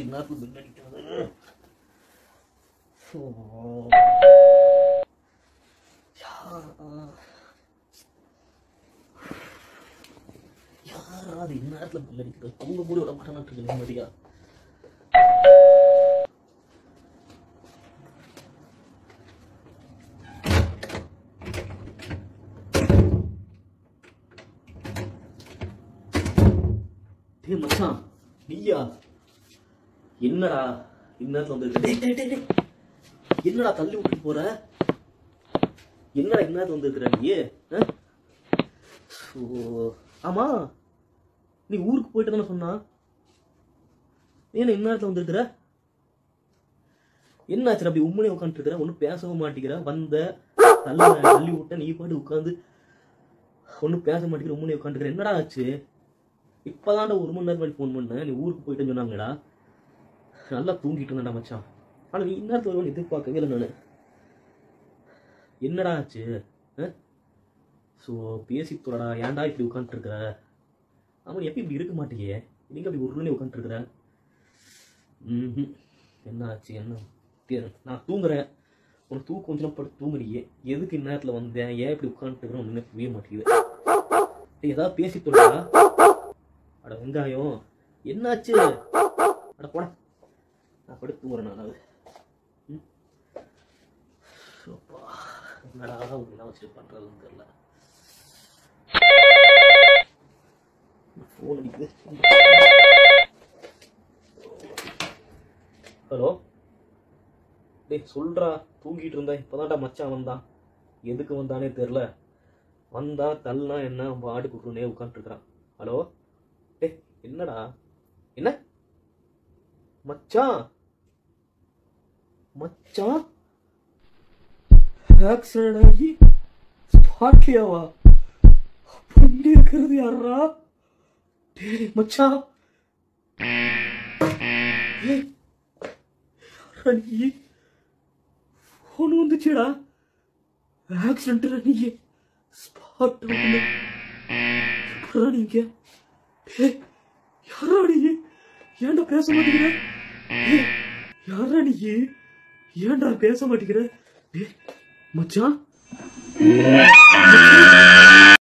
இந்நேரத்தில் பில் அடிக்கிறது ஓ. யாரா யாரா அது இந்நேரத்தில் பில் அடிக்கிறது தூங்க கூட விட மாட்டேன்னு இருக்கு நிம்மதியா டேய் மச்சான் நீயா என்னடா இந்நேரத்தில் வந்து டேய் டேய் டேய் டேய். என்னடா தள்ளி விட்டு போற என்னடா இந்நேரத்தில் வந்துருக்குற நீ ஆ? ஓ ஆமா நீ ஊருக்கு போயிட்டு தானே சொன்னா ஏன் இந்நேரத்தில் வந்துருக்குற என்னாச்சு அப்படி உண்மையை உட்காந்துருக்குற ஒன்றும் பேசவும் மாட்டேங்கிற வந்த தள்ளி தள்ளி விட்ட நீ பாட்டு உட்காந்து ஒன்றும் பேச மாட்டேங்கிற உண்மையை உட்காந்துருக்குற என்னடா ஆச்சு இப்பதான்டா ஒரு மணி நேரம் முன்னாடி ஃபோன் பண்ணேன் நீ ஊருக்கு போயிட்டேன்னு சொன்னாங்கடா நல்லா தூங்கிட்டு இருந்தேன்டா மச்சான் ஆனா நீ இந்நேரத்தில் வருவான்னு எதிர்பார்க்கவே இல்லை நான் என்னடா ஆச்சு ஸோ பேசி தொலைடா ஏன்டா இப்படி உட்காந்துருக்குற அவன் எப்போ இப்படி இருக்க மாட்டேயே நீங்க அப்படி ஒரு உட்காந்துருக்குற ம் என்ன ஆச்சு என்ன தெரியல. நான் தூங்குறேன் உனக்கு தூக்கம் கொஞ்சம் படுத்து தூங்குறியே எதுக்கு இந்நேரத்தில் வந்தேன் ஏன் இப்படி உட்காந்துருக்குறேன் ஒன்றுமே புரிய மாட்டேங்குது டேய், ஏதாவது பேசி தொலைடா அட வெங்காயம் என்னாச்சு அட போட நான் படுத்து தூங்குறேன் நான் அது ம்? அப்பா, என்னடா உங்களெல்லாம் வச்சு பண்றதுன்னு தெரியல ஃபோன் அடிக்குது ஹலோ டேய் சொல்றா தூங்கிட்டு இருந்தேன் இப்பதான்டா மச்சான் வந்தான் எதுக்கு வந்தானே தெரியல வந்தா தள்ளா என்ன வாடு குட்டுனே உட்காந்துருக்கான் ஹலோ டேய் என்னடா என்ன மச்சான் மச்சான் ஆக்சிடென்ட் ஆகி ஸ்பாட்லியாவா அப்படி இருக்கிறது யாரா டேய் மச்சான் ஏய், யார்ரா நீ ஃபோன் வந்துச்சுடா ஆக்சிடென்ட் நீ ஸ்பாட் எப்படா நீங்க ஏய், யாரா நீ ஏன்டா பேச மாட்டேங்கிற ஏய், யாரா நீ ஏன்டா பேச மாட்டேங்கிற ஏய், மச்சான்